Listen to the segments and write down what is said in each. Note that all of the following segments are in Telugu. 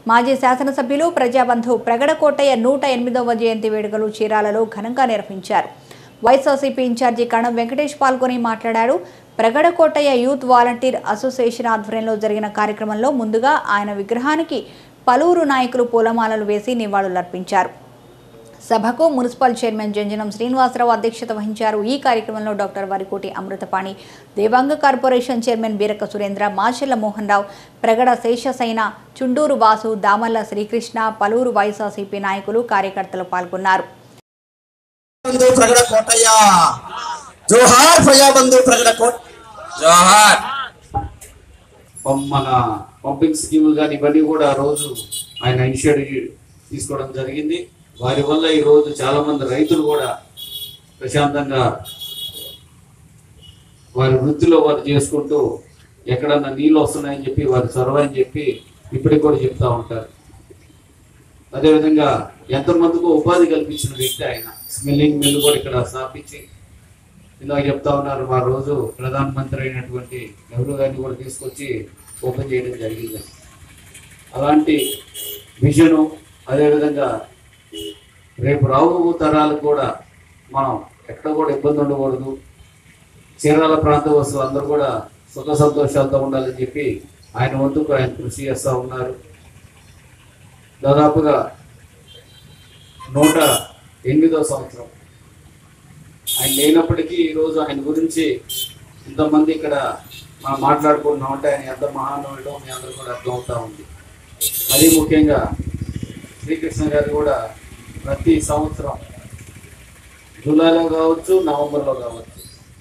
మాజీ శాసనసభ్యులు ప్రజాబంధు ప్రగడకోటయ్య నూట ఎనిమిదవ జయంతి వేడుకలు చీరాలలో ఘనంగా నిర్వహించారు వైఎస్ఆర్సీపీ ఇన్ఛార్జి కణం వెంకటేష్ పాల్గొని మాట్లాడారు ప్రగడకోటయ్య యూత్ వాలంటీర్ అసోసియేషన్ ఆధ్వర్యంలో జరిగిన కార్యక్రమంలో ముందుగా ఆయన విగ్రహానికి పలువురు నాయకులు పూలమాలలు వేసి నివాళులర్పించారు సభకు మున్సిపల్ చైర్మన్ జంజనం శ్రీనివాసరావు అధ్యక్షత వహించారు ఈ కార్యక్రమంలో doctor Varikoti Amruthapani Devanga corporation chairman Beeraka Surendra Machella Mohan Rao Pragada Seshasaina Chunduru Vasu Damalla Srikrishna పలువురు వైఎస్ఆర్సీపీ నాయకులు కార్యకర్తలు పాల్గొన్నారు బంధు ప్రగడ కోటయ్య జోహార్ ప్రజాబంధు ప్రగడ కోట జోహార్ పం- మన పంపింగ్ స్కీములు కానీ ఇవన్నీ కూడా ఆ రోజు ఆయన ఇనిషియేటివ్ తీసుకోవడం జరిగింది వారి వల్ల ఈ రోజు చాలా మంది రైతులు కూడా ప్రశాంతంగా వారి వృత్తిలో వారు చేసుకుంటూ ఎక్కడన్నా నీళ్ళు వస్తున్నాయని చెప్పి వారి చొరవ అని చెప్పి ఇప్పటికి కూడా చెప్తా ఉంటారు అదేవిధంగా ఎంతమందికో ఉపాధి కల్పించిన వ్యక్తి ఆయన స్మిల్లింగ్ మిల్ కూడా ఇక్కడ స్థాపించి ఇందాక చెప్తా ఉన్నారు మా రోజు ప్రధానమంత్రి అయినటువంటి నెహ్రూ గారిని కూడా తీసుకొచ్చి ఓపెన్ చేయడం జరిగింది అలాంటి విజను అదేవిధంగా రేపు రాబో తరాలకు కూడా మనం ఎక్కడ కూడా ఇబ్బంది ఉండకూడదు చీరాల ప్రాంత వస్తువులు అందరూ కూడా సుఖ సంతోషాలతో ఉండాలని చెప్పి ఆయన వంతుకు ఆయన కృషి చేస్తూ ఉన్నారు దాదాపుగా నూట ఎనిమిదో సంవత్సరం ఆయన లేనప్పటికీ ఈరోజు ఆయన గురించి ఇంతమంది ఇక్కడ మనం మాట్లాడుకుంటున్నాం అంటే ఆయన ఎంత మహానుభావుడో మీ అందరూ కూడా అర్థమవుతా ఉంది మరీ ముఖ్యంగా శ్రీకృష్ణ గారు కూడా ప్రతి సంవత్సరం జూలైలో కావచ్చు నవంబర్లో కావచ్చు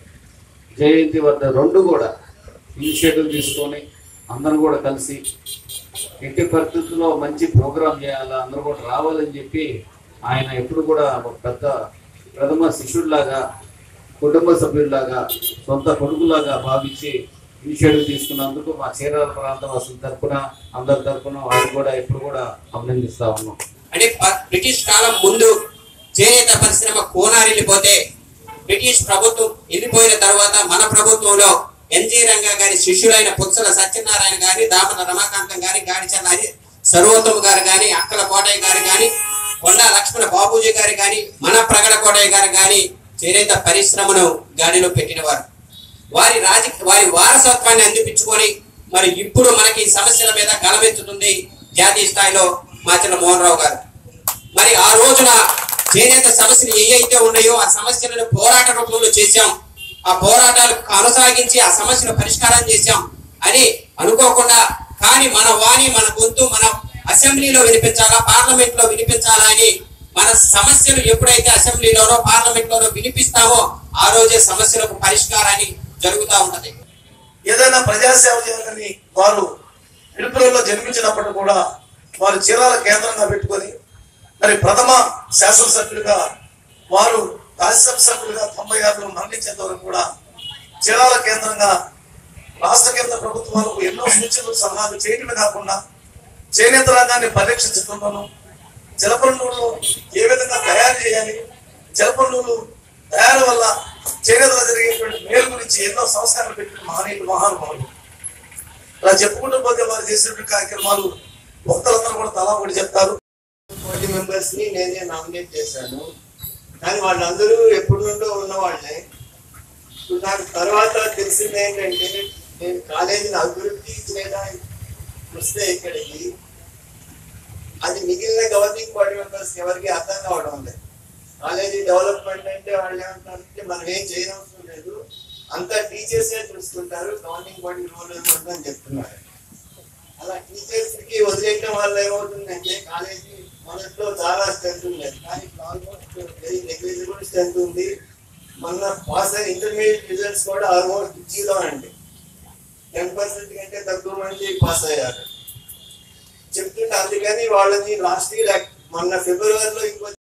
జయంతి వద్ద రెండు కూడా ఇనిషియేటివ్ తీసుకొని అందరూ కూడా కలిసి ఎట్టి పరిస్థితుల్లో మంచి ప్రోగ్రాం చేయాలా అందరూ కూడా రావాలని చెప్పి ఆయన ఎప్పుడు కూడా ఒక పెద్ద ప్రథమ శిష్యుడిలాగా కుటుంబ సభ్యుడిలాగా సొంత కొడుకులాగా భావించి ఇనిషియేటివ్ తీసుకున్నందుకు మా చీరాల ప్రాంత వాసుల తరపున అందరి తరపున వారిని కూడా ఎప్పుడు కూడా అభినందిస్తా ఉన్నాం అంటే ప- బ్రిటిష్ కాలం ముందు చేనేత పరిశ్రమ కోనారు వెళ్ళిపోతే బ్రిటిష్ ప్రభుత్వం వెళ్ళిపోయిన తర్వాత మన ప్రభుత్వంలో ఎన్జి రంగా గారి శిష్యులైన పుత్సల సత్యనారాయణ గారి దామన రమాకాంతం గారి గాడిచల్ల హరి సర్వోత్తమ్ గారు గాని అక్కల కోటయ్య గారు గాని కొండా లక్ష్మణ బాబూజీ గారు గాని మన ప్రగడ కోటయ్య గారు గాని చేనేత పరిశ్రమను గాడిలో పెట్టినవారు వారి రాజ వారి వారసత్వాన్ని అందిపించుకొని మరి ఇప్పుడు మనకి ఈ సమస్యల మీద గలమెత్తుతుంది జాతీయ స్థాయిలో మాచల మోహన్ రావు గారు మరి ఆ రోజున చేనేత సమస్యలు ఏ అయితే ఉన్నాయో ఆ సమస్యలను పోరాట రూపంలో చేశాం ఆ పోరాటాలు కొనసాగించి ఆ సమస్యను పరిష్కారం చేశాం అని అనుకోకుండా కానీ మన వాణి మన గొంతు మన అసెంబ్లీలో వినిపించాలా పార్లమెంట్ లో వినిపించాలా అని మన సమస్యలు ఎప్పుడైతే అసెంబ్లీలోనో పార్లమెంట్ లోనో వినిపిస్తామో ఆ రోజే సమస్యలకు పరిష్కారాన్ని జరుగుతూ ఉంటది ఏదైనా ప్రజాసేవ చేయాలని వారు పిలుపులలో జన్మించినప్పటికీ కూడా వారు చీరాల కేంద్రంగా పెట్టుకొని మరి ప్రథమ శాసనసభ్యులుగా వారు రాజ్యసభ సభ్యులుగా తొంభై ఆరులో మరణించేంత వరకు కూడా చీరాల కేంద్రంగా రాష్ట్ర కేంద్ర ప్రభుత్వాలకు ఎన్నో సూచనలు సలహాలు చేయడమే కాకుండా చేనేత రంగాన్ని పరీక్షించడంలోనూ జలపల నూలు ఏ విధంగా తయారు చేయాలి జలపల నూలు తయారు వల్ల చేనేతలో జరిగేటువంటి మేలు గురించి ఎన్నో సంస్కారాలు పెట్టిన మహనీయులు మహానుభావులు అలా చెప్పుకుంటూ పోతే వారు చేసినటువంటి కార్యక్రమాలు భక్తులందరూ కూడా తలా ఒకటి చెప్తారు ఫార్టీ మెంబర్స్ ని నేనే నామినేట్ చేశాను కానీ వాళ్ళందరూ ఎప్పటి నుండో ఉన్న వాళ్ళే ఇప్పుడు నాకు తర్వాత తెలిసింది ఏంటంటే నేను కాలేజీని అభివృద్ధి లేదా వస్తే ఇక్కడికి అది మిగిలిన గవర్నింగ్ బాడీ మెంబర్స్ ఎవరికి అర్థం కావడం లేదు కాలేజీ డెవలప్మెంట్ అంటే వాళ్ళు ఏమంటారంటే మనం ఏం చేయనవసరం లేదు అంతా టీచర్సే చూసుకుంటారు గవర్నింగ్ బాడీ రోల్ అని చెప్తున్నారు అలా టీచర్స్ కి వదిలేయటం వల్ల ఏమవుతుందంటే కాలేజీ మొదట్లో చాలా స్ట్రెంత్ ఉండేది కానీ ఆల్మోస్ట్ వెరీ నెగ్లిజిబుల్ స్ట్రెంత్ ఉంది మొన్న పాస్ అయిన ఇంటర్మీడియట్ రిజల్ట్స్ కూడా ఆల్మోస్ట్ జీరో అండి టెన్ పర్సెంట్ కంటే తక్కువ మంది పాస్ అయ్యారు చెప్తుంటే అందుకని వాళ్ళని లాస్ట్ ఇయర్ మొన్న ఫిబ్రవరిలో ఇంకో